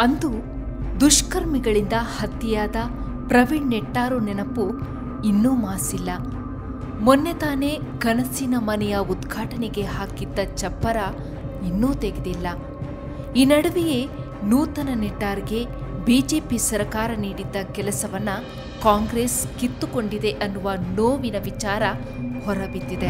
ಅಂದು ದುಷ್ಕರ್ಮಿಗಳಿಂದ ಹತ್ಯೆಯಾದ ಪ್ರವೀಣ್ ನೆಟ್ಟಾರು ನೆನಪು ಇನ್ನೂ ಮಾಸಿಲ್ಲ ಮೊನ್ನೆ ತಾನೇ ಕನಸಿನ ಮನೆಯ ಉದ್ಘಾಟನೆಗೆ ಹಾಕಿದ್ದ ಚಪ್ಪರ ಇನ್ನೂ ತೆಗೆದಿಲ್ಲ ಈ ನಡುವೆಯೇ ನೂತನ ನೆಟ್ಟಾರ್ಗೆ ಬಿಜೆಪಿ ಸರ್ಕಾರ ನೀಡಿದ್ದ ಕೆಲಸವನ್ನ ಕಾಂಗ್ರೆಸ್ ಕಿತ್ತುಕೊಂಡಿದೆ ಅನ್ನುವ ನೋವಿನ ವಿಚಾರ ಹೊರಬಿದ್ದಿದೆ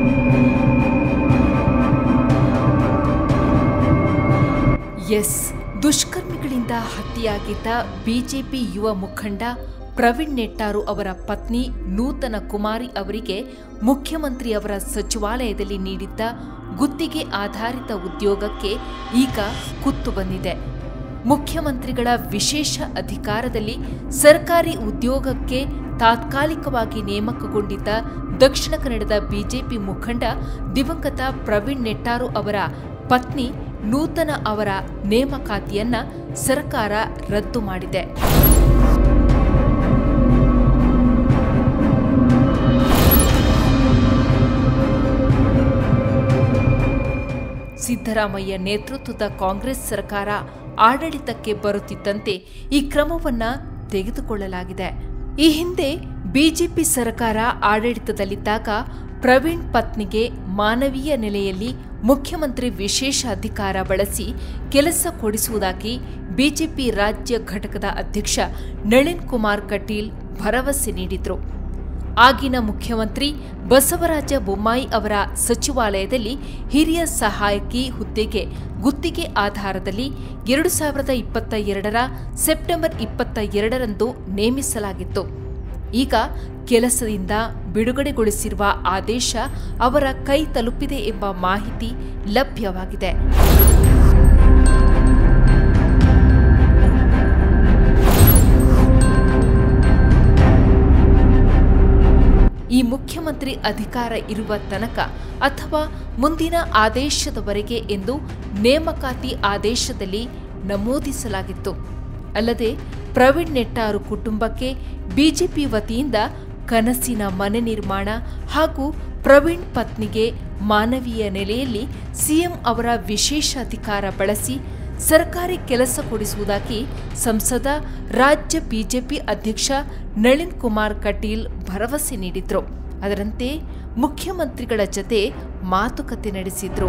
ಎಸ್ ದುಷ್ಕರ್ಮಿಗಳಿಂದ ಹತ್ಯೆಯಾಗಿದ್ದ ಬಿಜೆಪಿ ಯುವ ಮುಖಂಡ ಪ್ರವೀಣ್ ನೆಟ್ಟಾರು ಅವರ ಪತ್ನಿ ನೂತನ ಕುಮಾರಿ ಅವರಿಗೆ ಮುಖ್ಯಮಂತ್ರಿ ಅವರ ಸಚಿವಾಲಯದಲ್ಲಿ ನೀಡಿದ್ದ ಗುತ್ತಿಗೆ ಆಧಾರಿತ ಉದ್ಯೋಗಕ್ಕೆ ಈಗ ಕುತ್ತು ಬಂದಿದೆ ಮುಖ್ಯಮಂತ್ರಿಗಳ ವಿಶೇಷ ಅಧಿಕಾರದಲ್ಲಿ ಸರ್ಕಾರಿ ಉದ್ಯೋಗಕ್ಕೆ ತಾತ್ಕಾಲಿಕವಾಗಿ ನೇಮಕಗೊಂಡಿದ್ದ ದಕ್ಷಿಣ ಕನ್ನಡದ ಬಿಜೆಪಿ ಮುಖಂಡ ದಿವಂಗತ ಪ್ರವೀಣ್ ನೆಟ್ಟಾರು ಅವರ ಪತ್ನಿ ನೂತನ ಅವರ ನೇಮಕಾತಿಯನ್ನ ಸರ್ಕಾರ ರದ್ದು ಮಾಡಿದೆ ಸಿದ್ದರಾಮಯ್ಯ ನೇತೃತ್ವದ ಕಾಂಗ್ರೆಸ್ ಸರ್ಕಾರ ಆಡಳಿತಕ್ಕೆ ಬರುತ್ತಿದ್ದಂತೆ ಈ ಕ್ರಮವನ್ನ ತೆಗೆದುಕೊಳ್ಳಲಾಗಿದೆ ಈ ಹಿಂದೆ ಬಿಜೆಪಿ ಸರ್ಕಾರ ಆಡಳಿತದಲ್ಲಿದ್ದಾಗ ಪ್ರವೀಣ್ ಪತ್ನಿಗೆ ಮಾನವೀಯ ನೆಲೆಯಲ್ಲಿ ಮುಖ್ಯಮಂತ್ರಿ ವಿಶೇಷ ಅಧಿಕಾರ ಬಳಸಿ ಕೆಲಸ ಕೊಡಿಸುವುದಾಗಿ ಬಿಜೆಪಿ ರಾಜ್ಯ ಘಟಕದ ಅಧ್ಯಕ್ಷ ನಳಿನ್ ಕುಮಾರ್ ಕಟೀಲ್ ಭರವಸೆ ನೀಡಿದ್ರು ಆಗಿನ ಮುಖ್ಯಮಂತ್ರಿ ಬಸವರಾಜ ಬೊಮ್ಮಾಯಿ ಅವರ ಸಚಿವಾಲಯದಲ್ಲಿ ಹಿರಿಯ ಸಹಾಯಕಿ ಹುದ್ದೆಗೆ ಗುತ್ತಿಗೆ ಆಧಾರದಲ್ಲಿ ಎರಡು ಸಾವಿರದ ಇಪ್ಪತ್ತ ಎರಡರ ಸೆಪ್ಟೆಂಬರ್ ಇಪ್ಪತ್ತ ಎರಡರಂದು ನೇಮಿಸಲಾಗಿತ್ತು ಈಗ ಕೆಲಸದಿಂದ ಬಿಡುಗಡೆಗೊಳಿಸಿರುವ ಆದೇಶ ಅವರ ಕೈ ತಲುಪಿದೆ ಎಂಬ ಮಾಹಿತಿ ಲಭ್ಯವಾಗಿದೆ ಈ ಮುಖ್ಯಮಂತ್ರಿ ಅಧಿಕಾರ ಇರುವ ತನಕ ಅಥವಾ ಮುಂದಿನ ಆದೇಶದವರೆಗೆ ಎಂದು ನೇಮಕಾತಿ ಆದೇಶದಲ್ಲಿ ನಮೂದಿಸಲಾಗಿತ್ತು ಅಲ್ಲದೆ ಪ್ರವೀಣ್ ನೆಟ್ಟಾರು ಕುಟುಂಬಕ್ಕೆ ಬಿಜೆಪಿ ವತಿಯಿಂದ ಕನಸಿನ ಮನೆ ನಿರ್ಮಾಣ ಹಾಗೂ ಪ್ರವೀಣ್ ಪತ್ನಿಗೆ ಮಾನವೀಯ ನೆಲೆಯಲ್ಲಿ ಸಿಎಂ ಅವರ ವಿಶೇಷ ಅಧಿಕಾರ ಬಳಸಿ ಸರ್ಕಾರಿ ಕೆಲಸ ಕೊಡಿಸುವುದಾಗಿ ಸಂಸದ ರಾಜ್ಯ ಬಿಜೆಪಿ ಅಧ್ಯಕ್ಷ ನಳಿನ್ ಕುಮಾರ್ ಕಟೀಲ್ ಭರವಸೆ ನೀಡಿದ್ರು ಅದರಂತೆ ಮುಖ್ಯಮಂತ್ರಿಗಳ ಜತೆ ಮಾತುಕತೆ ನಡೆಸಿದ್ರು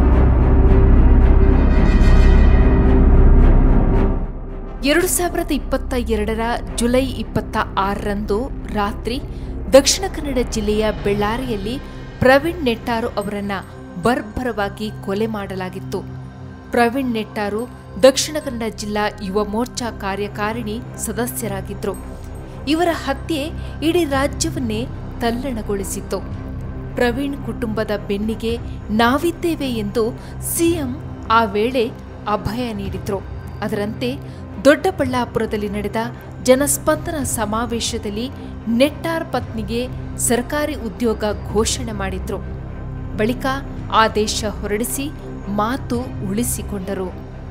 ಎರಡು ಸಾವಿರದ ಇಪ್ಪತ್ತ ಎರಡರ ಜುಲೈ ಇಪ್ಪತ್ತ ಆರರಂದು ರಾತ್ರಿ ದಕ್ಷಿಣ ಕನ್ನಡ ಜಿಲ್ಲೆಯ ಬೆಳ್ಳಾರಿಯಲ್ಲಿ ಪ್ರವೀಣ್ ನೆಟ್ಟಾರು ಅವರನ್ನ ಬರ್ಬರವಾಗಿ ಕೊಲೆ ಮಾಡಲಾಗಿತ್ತು ಪ್ರವೀಣ್ ನೆಟ್ಟಾರು ದಕ್ಷಿಣ ಕನ್ನಡ ಜಿಲ್ಲಾ ಯುವ ಮೋರ್ಚಾ ಕಾರ್ಯಕಾರಿಣಿ ಸದಸ್ಯರಾಗಿದ್ದರು ಇವರ ಹತ್ಯೆ ಇಡೀ ರಾಜ್ಯವನ್ನೇ ತಲ್ಲಣಗೊಳಿಸಿತ್ತು ಪ್ರವೀಣ್ ಕುಟುಂಬದ ಬೆನ್ನಿಗೆ ನಾವಿದ್ದೇವೆ ಎಂದು ಸಿಎಂ ಆ ವೇಳೆ ಅಭಯ ನೀಡಿದ್ರು ಅದರಂತೆ ದೊಡ್ಡಬಳ್ಳಾಪುರದಲ್ಲಿ ನಡೆದ ಜನಸ್ಪಂದನ ಸಮಾವೇಶದಲ್ಲಿ ನೆಟ್ಟಾರ್ ಪತ್ನಿಗೆ ಸರ್ಕಾರಿ ಉದ್ಯೋಗ ಘೋಷಣೆ ಮಾಡಿದ್ರು ಬಳಿಕ ಆದೇಶ ಹೊರಡಿಸಿ ಮಾತು ಉಳಿಸಿಕೊಂಡರು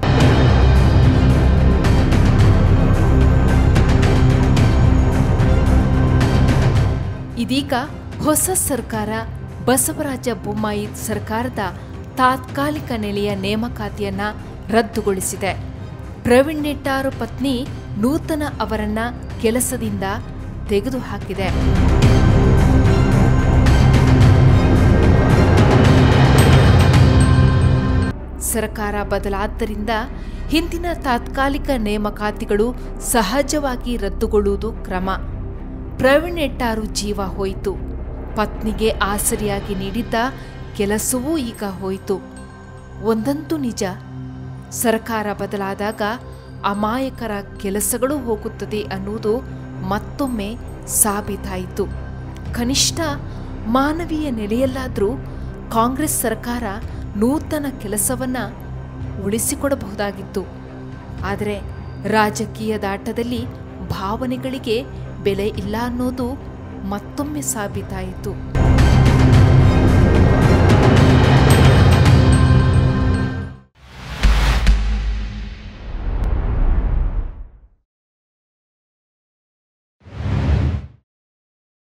ಇದೀಗ ಹೊಸ ಸರ್ಕಾರ ಬಸವರಾಜ ಬೊಮ್ಮಾಯಿ ಸರ್ಕಾರದ ತಾತ್ಕಾಲಿಕ ನೆಲೆಯ ನೇಮಕಾತಿಯನ್ನ ರದ್ದುಗೊಳಿಸಿದೆ ಪ್ರವೀಣ್ ನೆಟ್ಟಾರು ಪತ್ನಿ ನೂತನ ಅವರನ್ನ ಕೆಲಸದಿಂದ ತೆಗೆದುಹಾಕಿದೆ ಸರ್ಕಾರ ಬದಲಾದ್ದರಿಂದ ಹಿಂದಿನ ತಾತ್ಕಾಲಿಕ ನೇಮಕಾತಿಗಳು ಸಹಜವಾಗಿ ರದ್ದುಗೊಳ್ಳುವುದು ಕ್ರಮ ಪ್ರವೀಣ್ ನೆಟ್ಟಾರು ಜೀವ ಹೋಯಿತು ಪತ್ನಿಗೆ ಆಸರಿಯಾಗಿ ನೀಡಿದ್ದ ಕೆಲಸವೂ ಈಗ ಹೋಯಿತು ಒಂದಂತೂ ನಿಜ ಸರ್ಕಾರ ಬದಲಾದಾಗ ಅಮಾಯಕರ ಕೆಲಸಗಳು ಹೋಗುತ್ತದೆ ಅನ್ನುವುದು ಮತ್ತೊಮ್ಮೆ ಸಾಬೀತಾಯಿತು ಕನಿಷ್ಠ ಮಾನವೀಯ ನೆಲೆಯಲ್ಲಾದರೂ ಕಾಂಗ್ರೆಸ್ ಸರ್ಕಾರ ನೂತನ ಕೆಲಸವನ್ನ ಉಳಿಸಿಕೊಡಬಹುದಾಗಿತ್ತು ಆದರೆ ರಾಜಕೀಯದಾಟದಲ್ಲಿ ಭಾವನೆಗಳಿಗೆ ಬೆಲೆ ಇಲ್ಲ ಅನ್ನೋದು ಮತ್ತೊಮ್ಮೆ ಸಾಬೀತಾಯಿತು